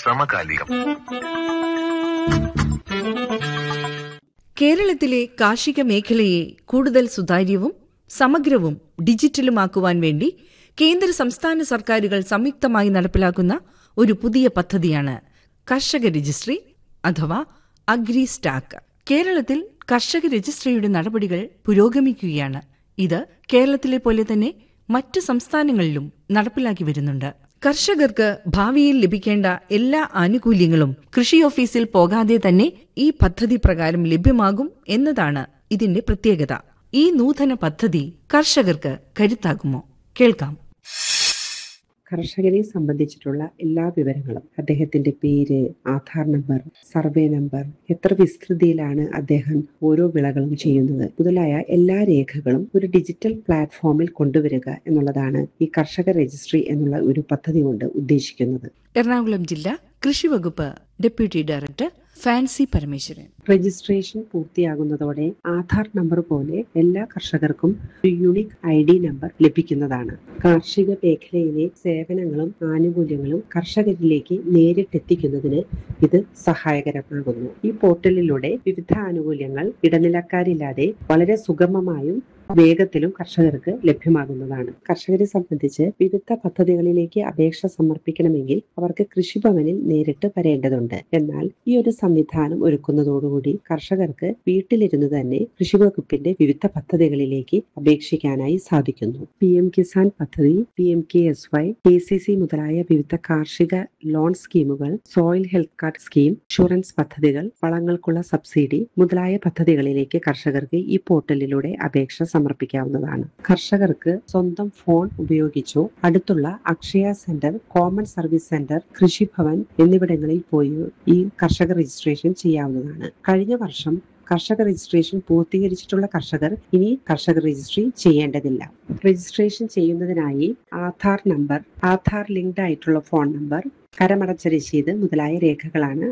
സമകാലികം കേരളത്തിലെ കാർഷിക മേഖലയെ കൂടുതൽ സുതാര്യവും സമഗ്രവും ഡിജിറ്റലുമാക്കുവാൻ വേണ്ടി കേന്ദ്ര സംസ്ഥാന സർക്കാരുകൾ സംയുക്തമായി നടപ്പിലാക്കുന്ന ഒരു പുതിയ പദ്ധതിയാണ് കർഷക രജിസ്ട്രി അഥവാ അഗ്രി സ്റ്റാക്ക് കേരളത്തിൽ കർഷക രജിസ്ട്രിയുടെ നടപടികൾ പുരോഗമിക്കുകയാണ് ഇത് കേരളത്തിലെ പോലെ തന്നെ മറ്റ് സംസ്ഥാനങ്ങളിലും നടപ്പിലാക്കി വരുന്നുണ്ട് കർഷകർക്ക് ഭാവിയിൽ ലഭിക്കേണ്ട എല്ലാ ആനുകൂല്യങ്ങളും കൃഷി ഓഫീസിൽ പോകാതെ തന്നെ ഈ പദ്ധതി പ്രകാരം ലഭ്യമാകും എന്നതാണ് ഇതിന്റെ പ്രത്യേകത ഈ നൂതന പദ്ധതി കർഷകർക്ക് കരുത്താകുമോ കേൾക്കാം കർഷകരെ സംബന്ധിച്ചിട്ടുള്ള എല്ലാ വിവരങ്ങളും അദ്ദേഹത്തിന്റെ പേര് ആധാർ നമ്പർ സർവേ നമ്പർ എത്ര വിസ്തൃതിയിലാണ് അദ്ദേഹം ഓരോ വിളകളും ചെയ്യുന്നത് മുതലായ എല്ലാ രേഖകളും ഒരു ഡിജിറ്റൽ പ്ലാറ്റ്ഫോമിൽ കൊണ്ടുവരിക എന്നുള്ളതാണ് ഈ കർഷക രജിസ്ട്രി എന്നുള്ള ഒരു പദ്ധതി കൊണ്ട് ഉദ്ദേശിക്കുന്നത് എറണാകുളം ജില്ലാ കൃഷി വകുപ്പ് deputy director Fancy Parameswaran registration പൂർത്തിയാകുന്നതോടെ ആധാർ നമ്പർ പോലെ എല്ലാ കർഷകർക്കും ഒരു യൂണിക് ഐ ഡി നമ്പർ ലഭിക്കുന്നതാണ് കാർഷിക മേഖലയിലെ സേവനങ്ങളും ആനുകൂല്യങ്ങളും കർഷകരിലേക്ക് നേരിട്ടെത്തിക്കുന്നതിന് ഇത് സഹായകരമാകുന്നു ഈ പോർട്ടലിലൂടെ വിവിധ ആനുകൂല്യങ്ങൾ ഇടനിലക്കാരില്ലാതെ വളരെ സുഗമമായും വേഗത്തിലും കർഷകർക്ക് ലഭ്യമാകുന്നതാണ് കർഷകരെ സംബന്ധിച്ച് വിവിധ പദ്ധതികളിലേക്ക് അപേക്ഷ സമർപ്പിക്കണമെങ്കിൽ അവർക്ക് കൃഷിഭവനിൽ നേരിട്ട് വരേണ്ടതുണ്ട് എന്നാൽ ഈ ഒരു സംവിധാനം ഒരുക്കുന്നതോടുകൂടി കർഷകർക്ക് വീട്ടിലിരുന്ന് തന്നെ കൃഷിവകുപ്പിന്റെ വിവിധ പദ്ധതികളിലേക്ക് അപേക്ഷിക്കാനായി സാധിക്കുന്നു പി എം കിസാൻ പദ്ധതി P M K S Y K C C മുതലായ വിവിധ കാർഷിക ലോൺ സ്കീമുകൾ soil health card scheme insurance പദ്ധതികൾ വളങ്ങൾക്കുള്ള സബ്സിഡി മുതലായ പദ്ധതികളിലേക്ക് കർഷകർക്ക് ഈ പോർട്ടലിലൂടെ അപേക്ഷ സമർപ്പിക്കാവുന്നതാണ് കർഷകർക്ക് സ്വന്തം ഫോൺ ഉപയോഗിച്ചോ അടുത്തുള്ള Akshaya centre common service centre Krishibhavan എന്നിവിടങ്ങളിൽ പോയി ഈ കർഷക രജിസ്ട്രേഷൻ ചെയ്യാവുന്നതാണ് കഴിഞ്ഞ വർഷം കർഷക രജിസ്ട്രേഷൻ പൂർത്തീകരിച്ചിട്ടുള്ള കർഷകർ ഇനി കർഷക രജിസ്ട്രി ചെയ്യേണ്ടതില്ല രജിസ്ട്രേഷൻ ചെയ്യുന്നതിനായി ആധാർ നമ്പർ ആധാർ ലിങ്ക്ഡ് ആയിട്ടുള്ള ഫോൺ നമ്പർ കരമടച്ച രശീത് മുതലായ രേഖകളാണ്